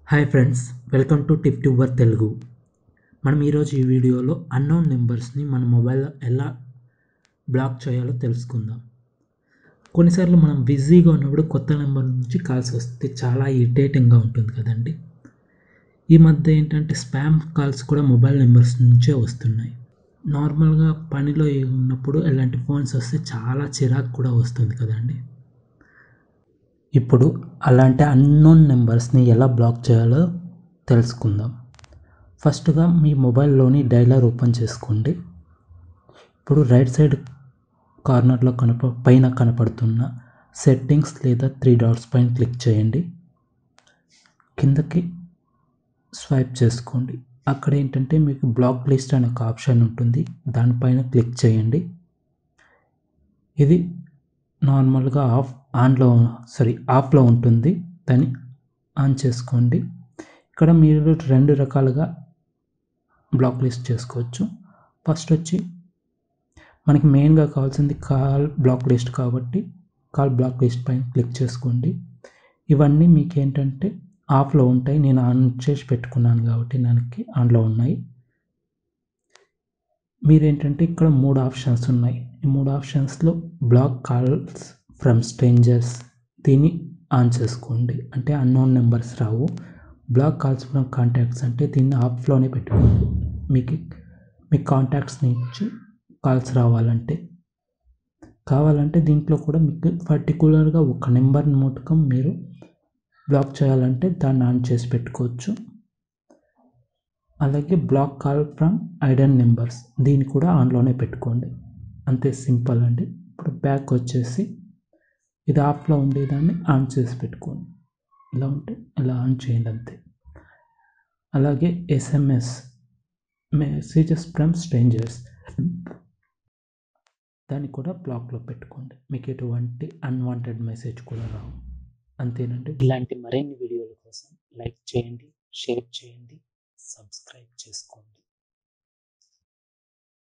hi friends welcome to tip tuber Telugu మనం ఈరోజు ఈ వీడియోలో అన్నోన్ నెంబర్స్ని మన మొబైల్లో ఎలా బ్లాక్ చేయాలో తెలుసుకుందాం కొన్నిసార్లు మనం బిజీగా ఉన్నప్పుడు కొత్త నెంబర్ నుంచి కాల్స్ వస్తే చాలా ఇరిటేటింగ్గా ఉంటుంది కదండి ఈ మధ్య ఏంటంటే స్పామ్ కాల్స్ కూడా మొబైల్ నెంబర్స్ నుంచే వస్తున్నాయి నార్మల్గా పనిలో ఉన్నప్పుడు ఇలాంటి ఫోన్స్ వస్తే చాలా చిరాకు కూడా వస్తుంది కదండి ఇప్పుడు అలాంటి అన్నోన్ నెంబర్స్ని ఎలా బ్లాక్ చేయాలో తెలుసుకుందాం ఫస్ట్గా మీ మొబైల్లోని డైలర్ ఓపెన్ చేసుకోండి ఇప్పుడు రైట్ సైడ్ కార్నర్లో కనప పైన కనపడుతున్న సెట్టింగ్స్ లేదా త్రీ డాట్స్ పైన క్లిక్ చేయండి కిందకి స్వైప్ చేసుకోండి అక్కడ ఏంటంటే మీకు బ్లాక్ లిస్ట్ అనే ఒక ఆప్షన్ ఉంటుంది దానిపైన క్లిక్ చేయండి ఇది నార్మల్గా ఆఫ్ ఆన్లో సారీ ఆఫ్లో ఉంటుంది దాన్ని ఆన్ చేసుకోండి ఇక్కడ మీరు రెండు రకాలుగా బ్లాక్ లిస్ట్ చేసుకోవచ్చు ఫస్ట్ వచ్చి మనకి మెయిన్గా కావాల్సింది కాల్ బ్లాక్ లిస్ట్ కాబట్టి కాల్ బ్లాక్ లిస్ట్ పైన క్లిక్ చేసుకోండి ఇవన్నీ మీకు ఏంటంటే ఆఫ్లో ఉంటాయి నేను ఆన్ చేసి పెట్టుకున్నాను కాబట్టి దానికి ఆన్లో ఉన్నాయి మీరేంటంటే ఇక్కడ మూడు ఆప్షన్స్ ఉన్నాయి ఈ మూడు ఆప్షన్స్లో బ్లాక్ కాల్స్ ఫ్రమ్ స్ట్రేంజర్స్ దీన్ని ఆన్ చేసుకోండి అంటే అన్నోన్ నెంబర్స్ రావు బ్లాక్ కాల్స్ ఫ్రమ్ కాంటాక్ట్స్ అంటే దీన్ని ఆఫ్లోనే పెట్టుకోండి మీకు మీ కాంటాక్ట్స్ నుంచి కాల్స్ రావాలంటే కావాలంటే దీంట్లో కూడా మీకు పర్టికులర్గా ఒక నెంబర్ మూటకం మీరు బ్లాక్ చేయాలంటే దాన్ని ఆన్ చేసి పెట్టుకోవచ్చు అలాగే block call from hidden numbers దీన్ని కూడా ఆన్లోనే పెట్టుకోండి అంతే సింపుల్ అండి ఇప్పుడు బ్యాక్ వచ్చేసి ఇది ఆఫ్లో ఉండేదాన్ని ఆన్ చేసి పెట్టుకోండి ఇలా ఉంటే ఇలా ఆన్ చేయండి అంతే అలాగే ఎస్ఎంఎస్ మెసేజెస్ ఫ్రమ్ స్ట్రేంజర్స్ దాన్ని కూడా బ్లాక్లో పెట్టుకోండి మీకు ఎటువంటి అన్వాంటెడ్ మెసేజ్ కూడా రావు అంతేనండి ఇలాంటి మరిన్ని వీడియోల కోసం లైక్ చేయండి షేర్ చేయండి సబ్స్క్రైబ్ చేసుకోండి